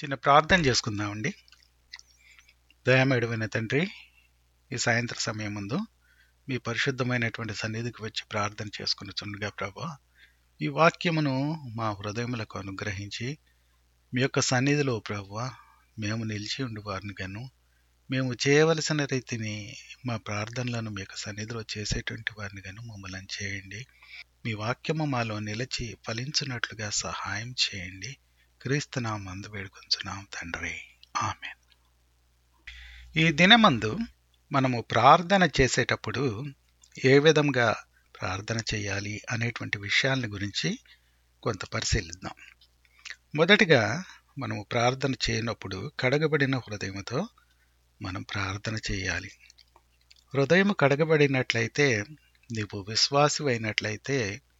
చిన్న ప్రార్థన చేసుకుందామండి దయామేడమైన తండ్రి ఈ సాయంత్ర సమయం ముందు మీ పరిశుద్ధమైనటువంటి సన్నిధికి వచ్చి ప్రార్థన చేసుకుని చుండగా ప్రభా ఈ వాక్యమును మా హృదయములకు అనుగ్రహించి మీ యొక్క సన్నిధిలో ప్రభా మేము నిలిచి ఉండి వారిని గాను మేము చేయవలసిన రీతిని మా ప్రార్థనలను మీ యొక్క సన్నిధిలో చేసేటువంటి వారిని గాను మమ్మల్ని చేయండి మీ వాక్యము మాలో నిలిచి ఫలించినట్లుగా సహాయం చేయండి క్రీస్తునాం అందు వేడుకొంచున్నాం తండ్రి ఆమె ఈ దినమందు మనము ప్రార్థన చేసేటప్పుడు ఏ విధంగా ప్రార్థన చేయాలి అనేటువంటి విషయాల గురించి కొంత పరిశీలిద్దాం మొదటిగా మనము ప్రార్థన చేయనప్పుడు కడగబడిన హృదయంతో మనం ప్రార్థన చేయాలి హృదయం కడగబడినట్లయితే నీవు విశ్వాసి అయినట్లయితే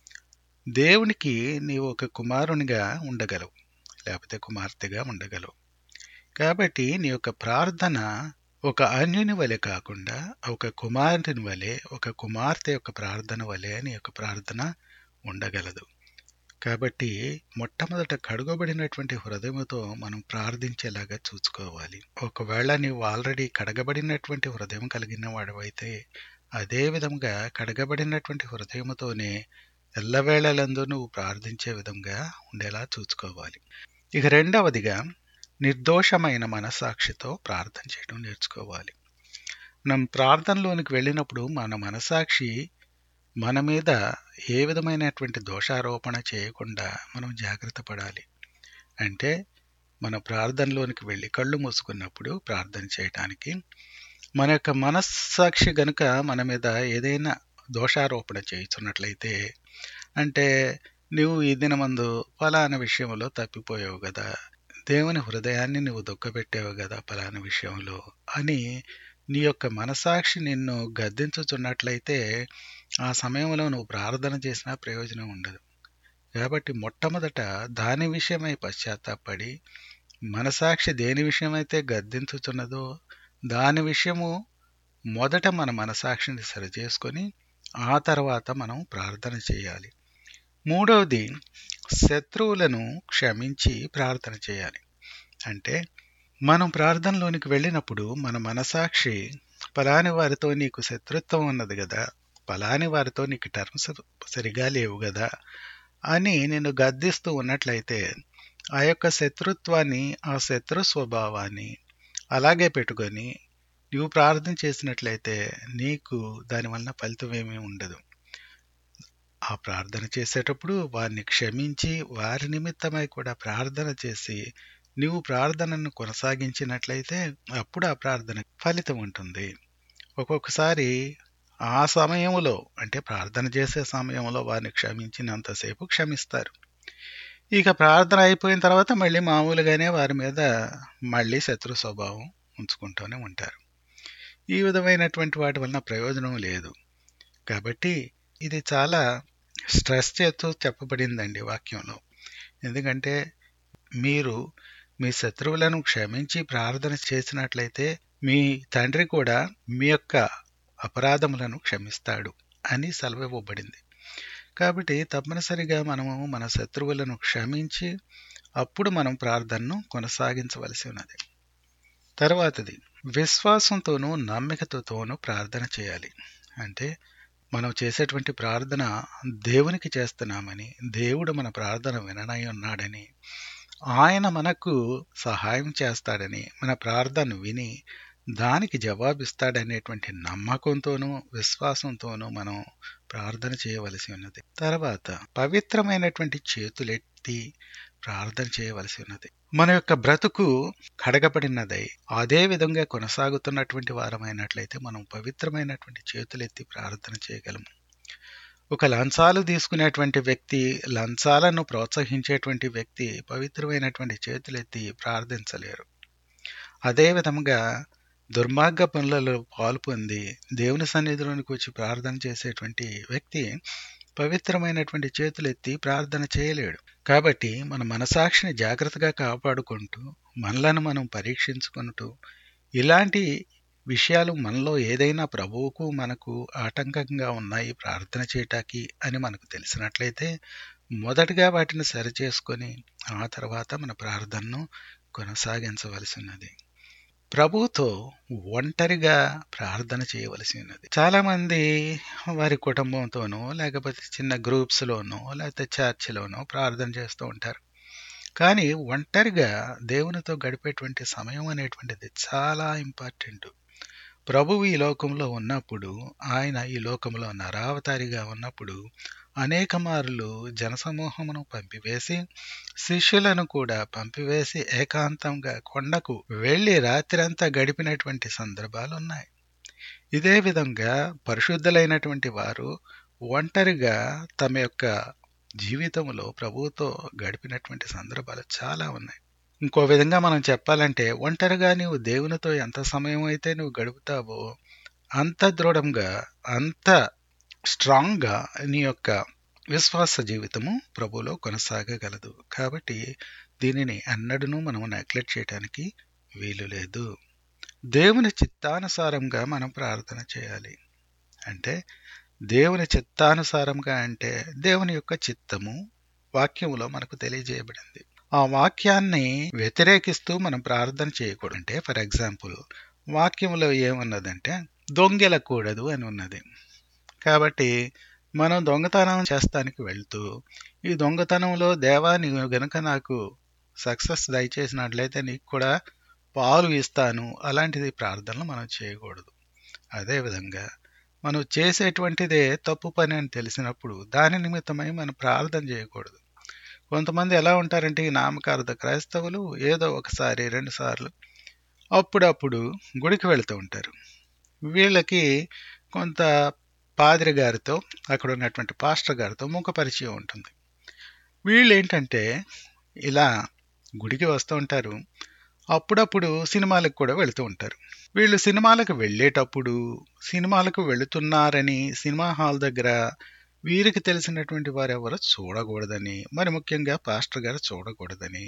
దేవునికి నీవు ఒక కుమారునిగా ఉండగలవు లేకపోతే కుమార్తెగా ఉండగలవు కాబట్టి నీ యొక్క ప్రార్థన ఒక అన్యుని వలె కాకుండా ఒక కుమారుని వలె ఒక కుమార్తె యొక్క ప్రార్థన వలె నీ యొక్క ప్రార్థన ఉండగలదు కాబట్టి మొట్టమొదట కడుగబడినటువంటి హృదయంతో మనం ప్రార్థించేలాగా చూసుకోవాలి ఒకవేళ నీవు ఆల్రెడీ కడగబడినటువంటి హృదయం కలిగిన వాడవైతే అదే విధంగా కడగబడినటువంటి హృదయంతోనే ఎల్లవేళలందు నువ్వు ప్రార్థించే విధంగా ఉండేలా చూసుకోవాలి ఇక రెండవదిగా నిర్దోషమైన మనసాక్షితో ప్రార్థన చేయడం నేర్చుకోవాలి మనం ప్రార్థనలోనికి వెళ్ళినప్పుడు మన మనసాక్షి మన మీద ఏ విధమైనటువంటి దోషారోపణ చేయకుండా మనం జాగ్రత్త పడాలి అంటే మన ప్రార్థనలోనికి వెళ్ళి కళ్ళు మూసుకున్నప్పుడు ప్రార్థన చేయటానికి మన యొక్క మనస్సాక్షి గనుక మన మీద ఏదైనా దోషారోపణ చేయుచున్నట్లయితే అంటే నువ్వు ఈ దినమందు ఫలానా విషయంలో తప్పిపోయావు కదా దేవుని హృదయాన్ని నువ్వు దుఃఖపెట్టావు కదా ఫలానా విషయంలో అని నీ యొక్క మనసాక్షి నిన్ను గద్దించుచున్నట్లయితే ఆ సమయంలో నువ్వు ప్రార్థన చేసినా ప్రయోజనం ఉండదు కాబట్టి మొట్టమొదట దాని విషయమై పశ్చాత్తాపడి మనసాక్షి దేని విషయమైతే గద్దించుచున్నదో దాని విషయము మొదట మన మనసాక్షిని సరిచేసుకొని ఆ తర్వాత మనం ప్రార్థన చేయాలి మూడవది శత్రువులను క్షమించి ప్రార్థన చేయాలి అంటే మనం ప్రార్థనలోనికి వెళ్ళినప్పుడు మన మనసాక్షి పలాని వారితో నీకు శత్రుత్వం ఉన్నది కదా పలాని వారితో నీకు టర్మ్స్ సరిగా లేవు కదా అని నేను గద్దిస్తూ ఉన్నట్లయితే ఆ యొక్క శత్రుత్వాన్ని ఆ శత్రు స్వభావాన్ని అలాగే పెట్టుకొని నువ్వు ప్రార్థన చేసినట్లయితే నీకు దానివల్ల ఫలితం ఏమీ ఉండదు ఆ ప్రార్థన చేసేటప్పుడు వారిని క్షమించి వారి నిమిత్తమై కూడా ప్రార్థన చేసి నీవు ప్రార్థనను కొనసాగించినట్లయితే అప్పుడు ఆ ప్రార్థన ఫలితం ఉంటుంది ఒక్కొక్కసారి ఆ సమయంలో అంటే ప్రార్థన చేసే సమయంలో వారిని క్షమించినంతసేపు క్షమిస్తారు ఇక ప్రార్థన అయిపోయిన తర్వాత మళ్ళీ మామూలుగానే వారి మీద మళ్ళీ శత్రు స్వభావం ఉంచుకుంటూనే ఉంటారు ఈ విధమైనటువంటి వాటి వలన ప్రయోజనం లేదు కాబట్టి ఇది చాలా స్ట్రెస్ చేస్తూ చెప్పబడిందండి వాక్యంలో ఎందుకంటే మీరు మీ శత్రువులను క్షమించి ప్రార్థన చేసినట్లయితే మీ తండ్రి కూడా మీ యొక్క అపరాధములను క్షమిస్తాడు అని సెలవివ్వబడింది కాబట్టి తప్పనిసరిగా మనము మన శత్రువులను క్షమించి అప్పుడు మనం ప్రార్థనను కొనసాగించవలసి ఉన్నది తర్వాతది విశ్వాసంతోనూ నమ్మికతోనూ ప్రార్థన చేయాలి అంటే మనం చేసేటువంటి ప్రార్థన దేవునికి చేస్తున్నామని దేవుడు మన ప్రార్థన విననై ఉన్నాడని ఆయన మనకు సహాయం చేస్తాడని మన ప్రార్థన విని దానికి జవాబిస్తాడనేటువంటి నమ్మకంతోనూ విశ్వాసంతోనూ మనం ప్రార్థన చేయవలసి ఉన్నది తర్వాత పవిత్రమైనటువంటి చేతులెత్తి ప్రార్థన చేయవలసి ఉన్నది మన యొక్క బ్రతుకు కడగబడినదై అదే విధంగా కొనసాగుతున్నటువంటి వారమైనట్లయితే మనం పవిత్రమైనటువంటి చేతులెత్తి ప్రార్థన చేయగలము ఒక లంచాలు తీసుకునేటువంటి వ్యక్తి లంచాలను ప్రోత్సహించేటువంటి వ్యక్తి పవిత్రమైనటువంటి చేతులెత్తి ప్రార్థించలేరు అదే విధంగా దుర్మార్గ పనులలో పాలు పొంది దేవుని సన్నిధిలోనికి వచ్చి ప్రార్థన చేసేటువంటి వ్యక్తి పవిత్రమైనటువంటి చేతులెత్తి ప్రార్థన చేయలేడు కాబట్టి మన మనసాక్షిని జాగ్రత్తగా కాపాడుకుంటూ మనలను మనం పరీక్షించుకుంటూ ఇలాంటి విషయాలు మనలో ఏదైనా ప్రభువుకు మనకు ఆటంకంగా ఉన్నాయి ప్రార్థన చేయటానికి అని మనకు తెలిసినట్లయితే మొదటగా వాటిని సరిచేసుకొని ఆ తర్వాత మన ప్రార్థనను కొనసాగించవలసి ఉన్నది ప్రభువుతో ఒంటరిగా ప్రార్థన చేయవలసి ఉన్నది చాలా మంది వారి కుటుంబంతోనో లేకపోతే చిన్న గ్రూప్స్లోనో లేకపోతే చర్చిలోనో ప్రార్థన చేస్తూ ఉంటారు కానీ ఒంటరిగా దేవునితో గడిపేటువంటి సమయం అనేటువంటిది చాలా ఇంపార్టెంట్ ప్రభువు ఈ లోకంలో ఉన్నప్పుడు ఆయన ఈ లోకంలో నరావతారిగా ఉన్నప్పుడు అనేక మార్లు జనసమూహమును పంపివేసి శిష్యులను కూడా పంపివేసి ఏకాంతంగా కొండకు వెళ్లి రాత్రంతా గడిపినటువంటి సందర్భాలు ఉన్నాయి ఇదే విధంగా పరిశుద్ధులైనటువంటి వారు ఒంటరిగా తమ యొక్క జీవితంలో ప్రభువుతో గడిపినటువంటి సందర్భాలు చాలా ఉన్నాయి ఇంకో విధంగా మనం చెప్పాలంటే ఒంటరిగా నీవు దేవునితో ఎంత సమయం అయితే నువ్వు గడుపుతావో అంత దృఢంగా అంత స్ట్రాంగ్గా నీ యొక్క విశ్వాస జీవితము ప్రభులో కొనసాగగలదు కాబట్టి దీనిని అన్నడును మనం నెగ్లెక్ట్ చేయడానికి వీలు లేదు దేవుని చిత్తానుసారంగా మనం ప్రార్థన చేయాలి అంటే దేవుని చిత్తానుసారంగా అంటే దేవుని యొక్క చిత్తము వాక్యములో మనకు తెలియజేయబడింది ఆ వాక్యాన్ని వ్యతిరేకిస్తూ మనం ప్రార్థన చేయకూడదు అంటే ఫర్ ఎగ్జాంపుల్ వాక్యంలో ఏమున్నదంటే దొంగెలకూడదు అని ఉన్నది కాబట్టి మనం దొంగతనం చేస్తానికి వెళ్తూ ఈ దొంగతనంలో దేవా నీవు గనుక నాకు సక్సెస్ దయచేసినట్లయితే నీకు కూడా పాలు ఇస్తాను అలాంటిది ప్రార్థనలు మనం చేయకూడదు అదేవిధంగా మనం చేసేటువంటిదే తప్పు పని అని తెలిసినప్పుడు దాని నిమిత్తమై మనం ప్రార్థన చేయకూడదు కొంతమంది ఎలా ఉంటారంటే ఈ నామకార్థ క్రైస్తవులు ఏదో ఒకసారి రెండు సార్లు అప్పుడప్పుడు గుడికి వెళుతూ ఉంటారు వీళ్ళకి కొంత పాదిరి గారితో అక్కడ ఉన్నటువంటి పాస్టర్ గారితో ముఖ పరిచయం ఉంటుంది వీళ్ళు ఏంటంటే ఇలా గుడికి వస్తూ ఉంటారు అప్పుడప్పుడు సినిమాలకు కూడా వెళుతూ ఉంటారు వీళ్ళు సినిమాలకు వెళ్ళేటప్పుడు సినిమాలకు వెళుతున్నారని సినిమా హాల్ దగ్గర వీరికి తెలిసినటువంటి వారు ఎవరు చూడకూడదని మరి ముఖ్యంగా పాస్టర్ గారు చూడకూడదని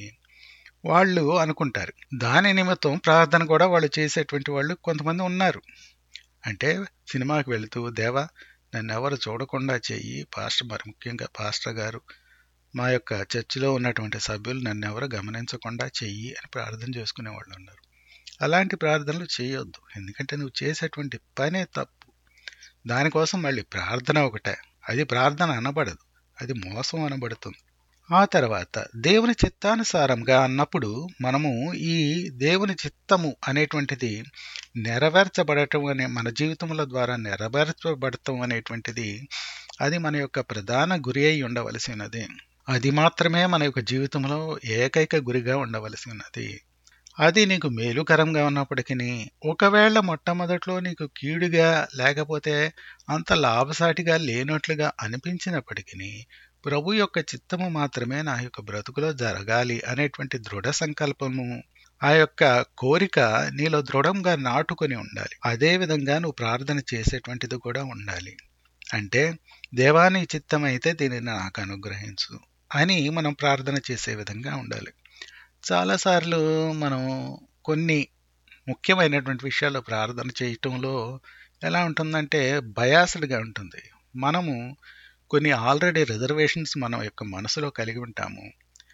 వాళ్ళు అనుకుంటారు దాని నిమిత్తం ప్రార్థన కూడా వాళ్ళు చేసేటువంటి వాళ్ళు కొంతమంది ఉన్నారు అంటే సినిమాకి వెళుతూ దేవా నన్ను ఎవరు చూడకుండా చెయ్యి పాస్టర్ మరి ముఖ్యంగా పాస్టర్ గారు మా యొక్క చర్చిలో ఉన్నటువంటి సభ్యులు నన్ను ఎవరు గమనించకుండా చెయ్యి అని ప్రార్థన చేసుకునే వాళ్ళు ఉన్నారు అలాంటి ప్రార్థనలు చేయొద్దు ఎందుకంటే నువ్వు చేసేటువంటి పనే తప్పు దానికోసం మళ్ళీ ప్రార్థన ఒకటే అది ప్రార్థన అనబడదు అది మోసం అనబడుతుంది ఆ తర్వాత దేవుని చిత్తానుసారంగా అన్నప్పుడు మనము ఈ దేవుని చిత్తము అనేటువంటిది నెరవేర్చబడటం అనే మన జీవితముల ద్వారా నెరవేర్చబడటం అనేటువంటిది అది మన యొక్క ప్రధాన గురి అయి ఉండవలసినది అది మాత్రమే మన యొక్క జీవితంలో ఏకైక గురిగా ఉండవలసి ఉన్నది అది నీకు మేలుకరంగా ఉన్నప్పటికీ ఒకవేళ మొట్టమొదట్లో నీకు కీడుగా లేకపోతే అంత లాభసాటిగా లేనట్లుగా అనిపించినప్పటికీ ప్రభు యొక్క చిత్తము మాత్రమే నా యొక్క బ్రతుకులో జరగాలి అనేటువంటి దృఢ సంకల్పము ఆ యొక్క కోరిక నీలో దృఢంగా నాటుకొని ఉండాలి అదే విధంగా నువ్వు ప్రార్థన చేసేటువంటిది కూడా ఉండాలి అంటే దేవాని చిత్తం అయితే దీనిని నాకు అనుగ్రహించు అని మనం ప్రార్థన చేసే విధంగా ఉండాలి చాలాసార్లు మనం కొన్ని ముఖ్యమైనటువంటి విషయాల్లో ప్రార్థన చేయటంలో ఎలా ఉంటుందంటే బయాస్డ్గా ఉంటుంది మనము కొన్ని ఆల్రెడీ రిజర్వేషన్స్ మనం యొక్క మనసులో కలిగి ఉంటాము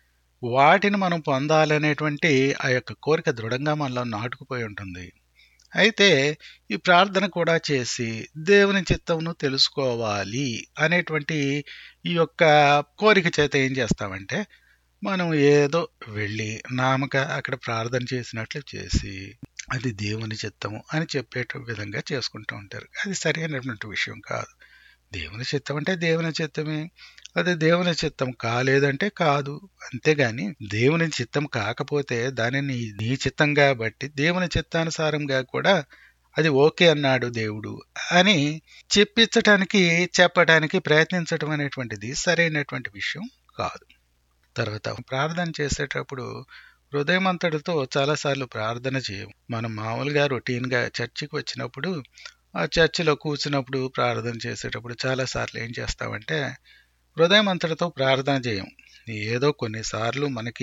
వాటిని మనం పొందాలనేటువంటి ఆ యొక్క కోరిక దృఢంగా మనలో నాటుకుపోయి ఉంటుంది అయితే ఈ ప్రార్థన కూడా చేసి దేవుని చిత్తమును తెలుసుకోవాలి అనేటువంటి ఈ యొక్క కోరిక చేత ఏం చేస్తామంటే మనం ఏదో వెళ్ళి నామక అక్కడ ప్రార్థన చేసినట్లు చేసి అది దేవుని చిత్తము అని చెప్పేట విధంగా చేసుకుంటూ ఉంటారు అది సరైనటువంటి విషయం కాదు దేవుని చిత్తం అంటే దేవుని చిత్తమే అది దేవుని చిత్తం కాలేదంటే కాదు అంతేగాని దేవుని చిత్తం కాకపోతే దానిని నీ చిత్తం కాబట్టి దేవుని చిత్తానుసారంగా కూడా అది ఓకే అన్నాడు దేవుడు అని చెప్పించటానికి చెప్పడానికి ప్రయత్నించడం అనేటువంటిది సరైనటువంటి విషయం కాదు తర్వాత ప్రార్థన చేసేటప్పుడు హృదయమంతటితో చాలాసార్లు ప్రార్థన చేయం మనం మామూలుగా రొటీన్గా చర్చికి వచ్చినప్పుడు ఆ చర్చిలో కూర్చున్నప్పుడు ప్రార్థన చేసేటప్పుడు చాలాసార్లు ఏం చేస్తామంటే హృదయం అంతటితో ప్రార్థన చేయం ఏదో కొన్నిసార్లు మనకి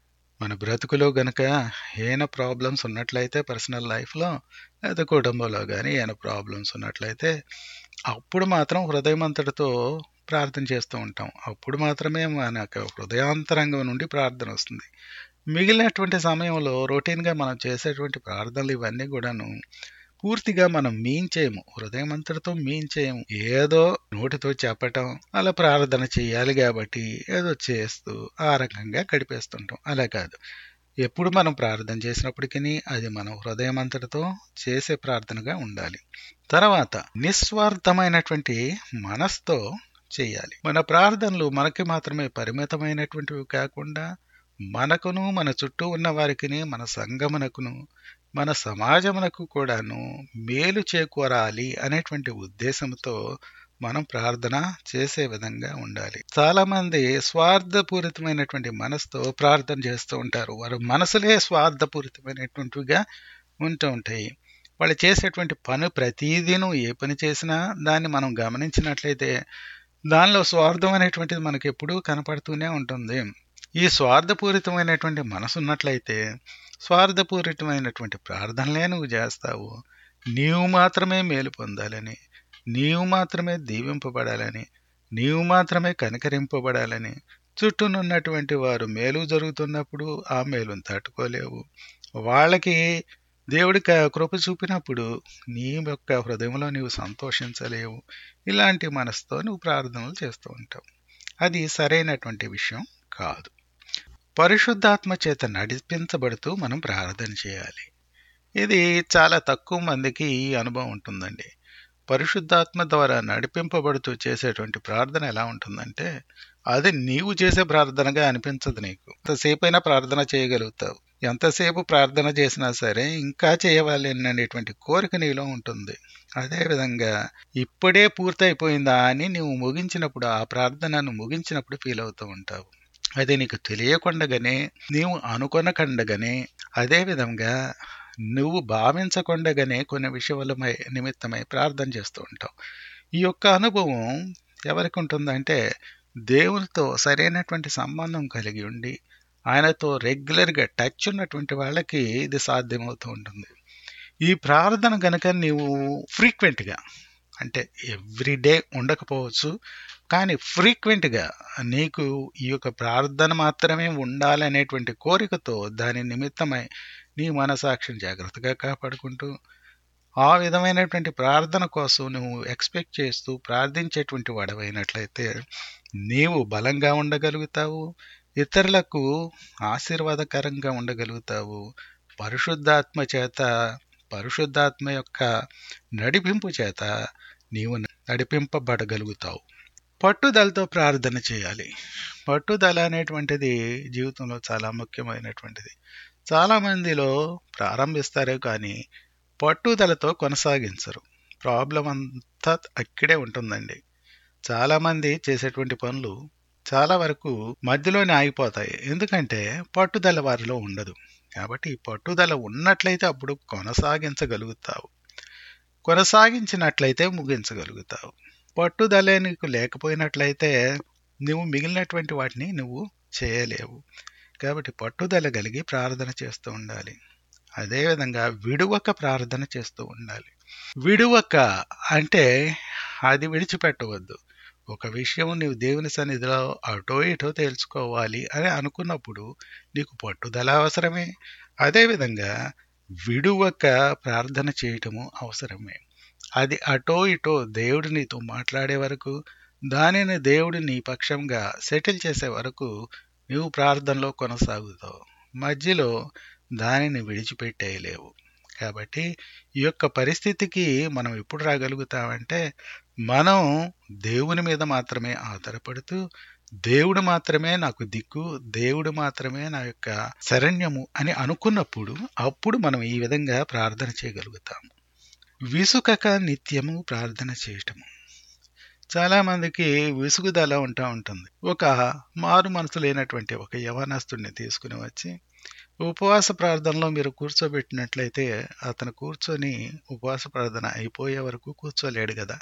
మన బ్రతుకులో గనక ఏమైనా ప్రాబ్లమ్స్ ఉన్నట్లయితే పర్సనల్ లైఫ్లో లేదా కుటుంబంలో కానీ ఏమైనా ప్రాబ్లమ్స్ ఉన్నట్లయితే అప్పుడు మాత్రం హృదయం అంతటితో ప్రార్థన చేస్తూ ఉంటాం అప్పుడు మాత్రమే మన హృదయాంతరంగం నుండి ప్రార్థన వస్తుంది మిగిలినటువంటి సమయంలో రొటీన్గా మనం చేసేటువంటి ప్రార్థనలు ఇవన్నీ కూడాను పూర్తిగా మనం మీన్ చేయము హృదయం అంతటితో మీన్ చేయము ఏదో నోటితో చెప్పటం అలా ప్రార్థన చేయాలి కాబట్టి ఏదో చేస్తూ ఆ రకంగా గడిపేస్తుంటాం అలా కాదు ఎప్పుడు మనం ప్రార్థన చేసినప్పటికీ అది మనం హృదయం అంతటితో చేసే ప్రార్థనగా ఉండాలి తర్వాత నిస్వార్థమైనటువంటి మనస్తో చేయాలి మన ప్రార్థనలు మనకి మాత్రమే పరిమితమైనటువంటివి కాకుండా మనకును మన చుట్టూ ఉన్న వారికి మన సంగమునకును మన సమాజమునకు కూడాను మేలు చేకూరాలి అనేటువంటి ఉద్దేశంతో మనం ప్రార్థన చేసే విధంగా ఉండాలి చాలా మంది స్వార్థపూరితమైనటువంటి మనసుతో ప్రార్థన చేస్తూ ఉంటారు వారి మనసులే స్వార్థపూరితమైనటువంటివిగా ఉంటూ ఉంటాయి వాళ్ళు చేసేటువంటి పని ప్రతిదీను ఏ పని చేసినా దాన్ని మనం గమనించినట్లయితే దానిలో స్వార్థం అనేటువంటిది మనకి ఎప్పుడూ కనపడుతూనే ఉంటుంది ఈ స్వార్థపూరితమైనటువంటి మనసు ఉన్నట్లయితే స్వార్థపూరితమైనటువంటి ప్రార్థనలే నువ్వు చేస్తావు నీవు మాత్రమే మేలు పొందాలని నీవు మాత్రమే దీవింపబడాలని నీవు మాత్రమే కనికరింపబడాలని చుట్టూనున్నటువంటి వారు మేలు జరుగుతున్నప్పుడు ఆ మేలును తట్టుకోలేవు వాళ్ళకి దేవుడి కృప చూపినప్పుడు నీ యొక్క హృదయంలో నీవు సంతోషించలేవు ఇలాంటి మనసుతో నువ్వు ప్రార్థనలు చేస్తూ ఉంటావు అది సరైనటువంటి విషయం కాదు పరిశుద్ధాత్మ చేత నడిపించబడుతూ మనం ప్రార్థన చేయాలి ఇది చాలా తక్కువ మందికి ఈ అనుభవం ఉంటుందండి పరిశుద్ధాత్మ ద్వారా నడిపింపబడుతూ చేసేటువంటి ప్రార్థన ఎలా ఉంటుందంటే అది నీవు చేసే ప్రార్థనగా అనిపించదు నీకు ఎంతసేపైనా ప్రార్థన చేయగలుగుతావు ఎంతసేపు ప్రార్థన చేసినా సరే ఇంకా చేయవాలి అనేటువంటి కోరిక నీలో ఉంటుంది అదేవిధంగా ఇప్పుడే పూర్తయిపోయిందా అని నువ్వు ముగించినప్పుడు ఆ ప్రార్థనను ముగించినప్పుడు ఫీల్ అవుతూ ఉంటావు అది నీకు తెలియకుండగానే నీవు అనుకొనకుండగానే అదేవిధంగా నువ్వు భావించకుండగానే కొన్ని విషయాలమై నిమిత్తమై ప్రార్థన చేస్తూ ఉంటావు ఈ యొక్క అనుభవం ఎవరికి ఉంటుందంటే దేవునితో సరైనటువంటి సంబంధం కలిగి ఉండి ఆయనతో రెగ్యులర్గా టచ్ ఉన్నటువంటి వాళ్ళకి ఇది సాధ్యమవుతూ ఉంటుంది ఈ ప్రార్థన కనుక నీవు ఫ్రీక్వెంట్గా అంటే ఎవ్రీడే ఉండకపోవచ్చు కానీ ఫ్రీక్వెంట్గా నీకు ఈ యొక్క ప్రార్థన మాత్రమే ఉండాలనేటువంటి కోరికతో దాని నిమిత్తమై నీ మనసాక్షిని జాగ్రత్తగా కాపాడుకుంటూ ఆ విధమైనటువంటి ప్రార్థన కోసం నువ్వు ఎక్స్పెక్ట్ చేస్తూ ప్రార్థించేటువంటి వాడవైనట్లయితే నీవు బలంగా ఉండగలుగుతావు ఇతరులకు ఆశీర్వాదకరంగా ఉండగలుగుతావు పరిశుద్ధాత్మ చేత పరిశుద్ధాత్మ యొక్క నడిపింపు చేత నీవు నడిపింపబడగలుగుతావు పట్టుదలతో ప్రార్థన చేయాలి పట్టుదల అనేటువంటిది జీవితంలో చాలా ముఖ్యమైనటువంటిది చాలా మందిలో ప్రారంభిస్తారు కానీ పట్టుదలతో కొనసాగించరు ప్రాబ్లం అంతా అక్కడే ఉంటుందండి చాలామంది చేసేటువంటి పనులు చాలా వరకు మధ్యలోనే ఆగిపోతాయి ఎందుకంటే పట్టుదల వారిలో ఉండదు కాబట్టి ఈ పట్టుదల ఉన్నట్లయితే అప్పుడు కొనసాగించగలుగుతావు కొనసాగించినట్లయితే ముగించగలుగుతావు పట్టుదలే నీకు లేకపోయినట్లయితే నువ్వు మిగిలినటువంటి వాటిని నువ్వు చేయలేవు కాబట్టి పట్టుదల కలిగి ప్రార్థన చేస్తూ ఉండాలి అదేవిధంగా విడువక ప్రార్థన చేస్తూ ఉండాలి విడువక అంటే అది విడిచిపెట్టవద్దు ఒక విషయం నీవు దేవుని సన్నిధిలో అటో ఇటో తెలుసుకోవాలి అని అనుకున్నప్పుడు నీకు పట్టుదల అవసరమే అదేవిధంగా విడువక ప్రార్థన చేయటము అవసరమే అది అటో ఇటో దేవుడు నీతో మాట్లాడే వరకు దానిని దేవుడు నీ పక్షంగా సెటిల్ చేసే వరకు నువ్వు ప్రార్థనలో కొనసాగుతావు మధ్యలో దానిని విడిచిపెట్టేయలేవు కాబట్టి ఈ యొక్క పరిస్థితికి మనం ఎప్పుడు రాగలుగుతామంటే మనం దేవుని మీద మాత్రమే ఆధారపడుతూ దేవుడు మాత్రమే నాకు దిక్కు దేవుడు మాత్రమే నా యొక్క శరణ్యము అని అనుకున్నప్పుడు అప్పుడు మనం ఈ విధంగా ప్రార్థన చేయగలుగుతాము విసుకక నిత్యము ప్రార్థన చేయటము చాలా మందికి విసుగుదల ఉంటా ఉంటుంది ఒక మారు మనసు లేనటువంటి ఒక యవనస్తుడిని తీసుకుని వచ్చి ఉపవాస ప్రార్థనలో మీరు కూర్చోబెట్టినట్లయితే అతను కూర్చొని ఉపవాస ప్రార్థన అయిపోయే వరకు కూర్చోలేడు కదా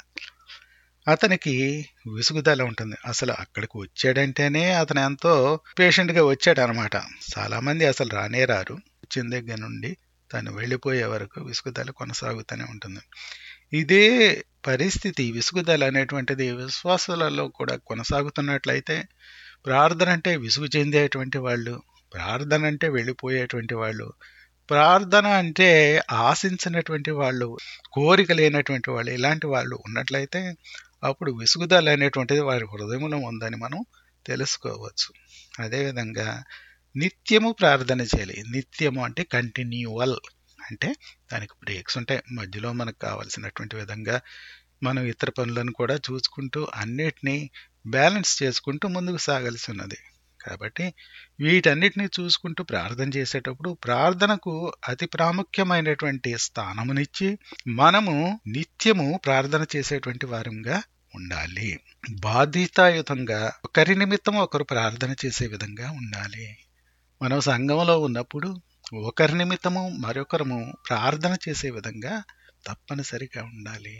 అతనికి విసుగుదల ఉంటుంది అసలు అక్కడికి వచ్చాడంటేనే అతను ఎంతో పేషెంట్గా వచ్చాడు అనమాట చాలామంది అసలు రానే రారు వచ్చిన దగ్గర నుండి తను వెళ్ళిపోయే వరకు విసుగుదల కొనసాగుతూనే ఉంటుంది ఇదే పరిస్థితి విసుగుదల అనేటువంటిది విశ్వాసాలలో కూడా కొనసాగుతున్నట్లయితే ప్రార్థన అంటే విసుగు చెందేటువంటి వాళ్ళు ప్రార్థన అంటే వెళ్ళిపోయేటువంటి వాళ్ళు ప్రార్థన అంటే ఆశించినటువంటి వాళ్ళు కోరిక లేనటువంటి వాళ్ళు ఇలాంటి వాళ్ళు ఉన్నట్లయితే అప్పుడు విసుగుదల అనేటువంటిది వారి హృదయంలో ఉందని మనం తెలుసుకోవచ్చు అదేవిధంగా నిత్యము ప్రార్థన చేయాలి నిత్యము అంటే కంటిన్యూవల్ అంటే దానికి బ్రేక్స్ ఉంటాయి మధ్యలో మనకు కావాల్సినటువంటి విధంగా మనం ఇతర పనులను కూడా చూసుకుంటూ అన్నిటినీ బ్యాలెన్స్ చేసుకుంటూ ముందుకు సాగాల్సి ఉన్నది కాబట్టి వీటన్నిటిని చూసుకుంటూ ప్రార్థన చేసేటప్పుడు ప్రార్థనకు అతి ప్రాముఖ్యమైనటువంటి స్థానమునిచ్చి మనము నిత్యము ప్రార్థన చేసేటువంటి వారంగా ఉండాలి బాధ్యతాయుతంగా ఒకరి నిమిత్తం ఒకరు ప్రార్థన చేసే విధంగా ఉండాలి మనం సంఘంలో ఉన్నప్పుడు ఒకరి నిమిత్తము మరొకరము ప్రార్థన చేసే విధంగా తప్పనిసరిగా ఉండాలి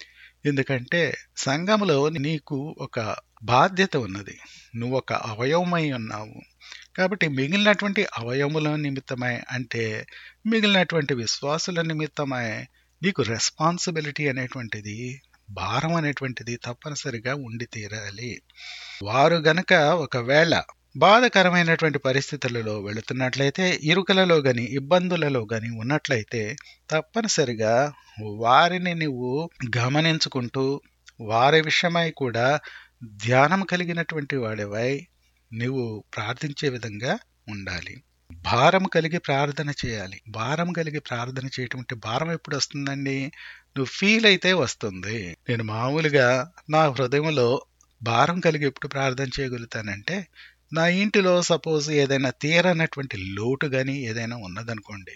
ఎందుకంటే సంఘంలో నీకు ఒక బాధ్యత ఉన్నది నువ్వు ఒక అవయవమై ఉన్నావు కాబట్టి మిగిలినటువంటి అవయముల నిమిత్తమై అంటే మిగిలినటువంటి విశ్వాసుల నిమిత్తమై నీకు రెస్పాన్సిబిలిటీ అనేటువంటిది భారం అనేటువంటిది తప్పనిసరిగా ఉండి తీరాలి వారు గనక ఒకవేళ బాధకరమైనటువంటి పరిస్థితులలో వెళుతున్నట్లయితే ఇరుకలలో గాని ఇబ్బందులలో గాని ఉన్నట్లయితే తప్పనిసరిగా వారిని నువ్వు గమనించుకుంటూ వారి విషయమై కూడా ధ్యానం కలిగినటువంటి వాడివై నువ్వు ప్రార్థించే విధంగా ఉండాలి భారం కలిగి ప్రార్థన చేయాలి భారం కలిగి ప్రార్థన చేయటం అంటే భారం ఎప్పుడు వస్తుందండి నువ్వు ఫీల్ అయితే వస్తుంది నేను మామూలుగా నా హృదయంలో భారం కలిగి ఎప్పుడు ప్రార్థన చేయగలుగుతానంటే నా ఇంటిలో సపోజ్ ఏదైనా తీరనటువంటి లోటు కానీ ఏదైనా ఉన్నదనుకోండి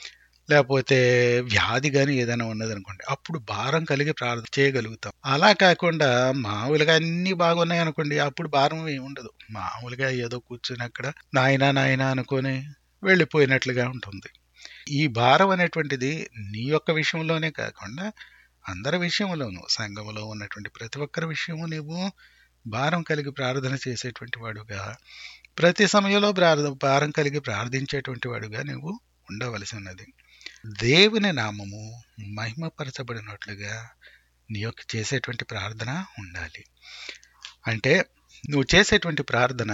లేకపోతే వ్యాధి కానీ ఏదైనా ఉన్నదనుకోండి అప్పుడు భారం కలిగి ప్రార్థన చేయగలుగుతాం అలా కాకుండా మామూలుగా అన్ని బాగున్నాయి అనుకోండి అప్పుడు భారం ఏమి ఉండదు మామూలుగా ఏదో కూర్చుని అక్కడ నాయనా నాయనా అనుకొని వెళ్ళిపోయినట్లుగా ఉంటుంది ఈ భారం అనేటువంటిది నీ యొక్క విషయంలోనే కాకుండా అందరి విషయంలోనూ సంఘంలో ఉన్నటువంటి ప్రతి ఒక్కరి విషయము నీవు భారం కలిగి ప్రార్థన చేసేటువంటి వాడుగా ప్రతి సమయంలో ప్రార్థ భారం కలిగి ప్రార్థించేటువంటి వాడుగా నువ్వు ఉండవలసి ఉన్నది దేవుని నామము మహిమపరచబడినట్లుగా నీ యొక్క చేసేటువంటి ప్రార్థన ఉండాలి అంటే నువ్వు చేసేటువంటి ప్రార్థన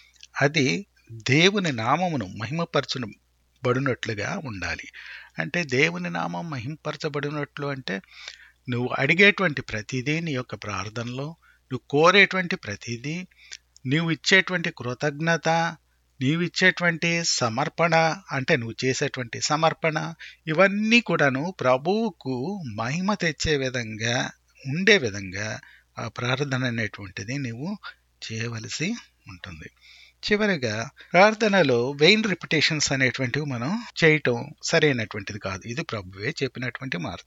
అది దేవుని నామమును మహిమపరచును బడినట్లుగా ఉండాలి అంటే దేవుని నామం మహింపరచబడినట్లు అంటే నువ్వు అడిగేటువంటి ప్రతిదీ నీ యొక్క ప్రార్థనలో నువ్వు కోరేటువంటి ప్రతిదీ నీవు ఇచ్చేటువంటి కృతజ్ఞత నీవు ఇచ్చేటువంటి సమర్పణ అంటే నువ్వు చేసేటువంటి సమర్పణ ఇవన్నీ కూడాను ప్రభువుకు మహిమ తెచ్చే విధంగా ఉండే విధంగా ఆ ప్రార్థన అనేటువంటిది నువ్వు చేయవలసి ఉంటుంది చివరిగా ప్రార్థనలో వెయిన్ రిపిటేషన్స్ అనేటువంటివి మనం చేయటం సరైనటువంటిది కాదు ఇది ప్రభువే చెప్పినటువంటి మాట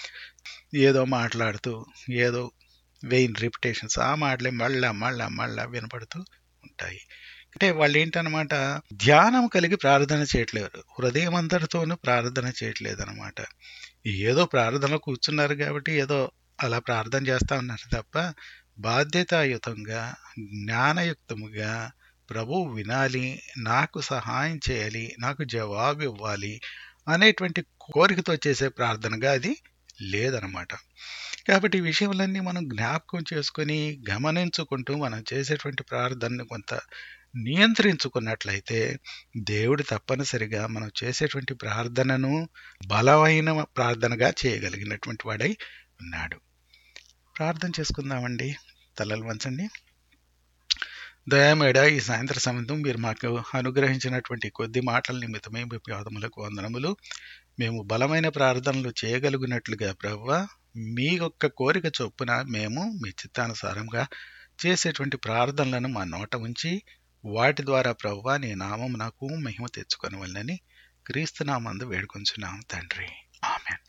ఏదో మాట్లాడుతూ ఏదో వెయిన్ రిపిటేషన్స్ ఆ మాటలే మళ్ళా మళ్ళా మళ్ళా వినపడుతూ ఉంటాయి అంటే వాళ్ళు ఏంటనమాట ధ్యానం కలిగి ప్రార్థన చేయట్లేరు హృదయం అంతటితోనూ ప్రార్థన చేయట్లేదు అనమాట ఏదో ప్రార్థన కూర్చున్నారు కాబట్టి ఏదో అలా ప్రార్థన చేస్తా ఉన్నారు తప్ప బాధ్యతాయుతంగా జ్ఞానయుక్తముగా ప్రభు వినాలి నాకు సహాయం చేయాలి నాకు జవాబు ఇవ్వాలి అనేటువంటి కోరికతో చేసే ప్రార్థనగా అది లేదనమాట కాబట్టి ఈ విషయాలన్నీ మనం జ్ఞాపకం చేసుకొని గమనించుకుంటూ మనం చేసేటువంటి ప్రార్థనని కొంత నియంత్రించుకున్నట్లయితే దేవుడు తప్పనిసరిగా మనం చేసేటువంటి ప్రార్థనను బలమైన ప్రార్థనగా చేయగలిగినటువంటి వాడై ఉన్నాడు ప్రార్థన చేసుకుందామండి తలలు వంచండి దయామేడ ఈ సాయంత్ర సమయం మీరు మాకు అనుగ్రహించినటువంటి కొద్ది మాటల నిమిత్తమే మీ పాదములకు వందనములు మేము బలమైన ప్రార్థనలు చేయగలిగినట్లుగా ప్రవ్వ మీ యొక్క కోరిక చొప్పున మేము మీ చిత్తానుసారంగా చేసేటువంటి ప్రార్థనలను మా నోట ఉంచి వాటి ద్వారా ప్రవ్వ నీ నామం నాకు మహిమ తెచ్చుకొనవలనని క్రీస్తునామందు వేడుకొంచున్నాం తండ్రి ఆమెన్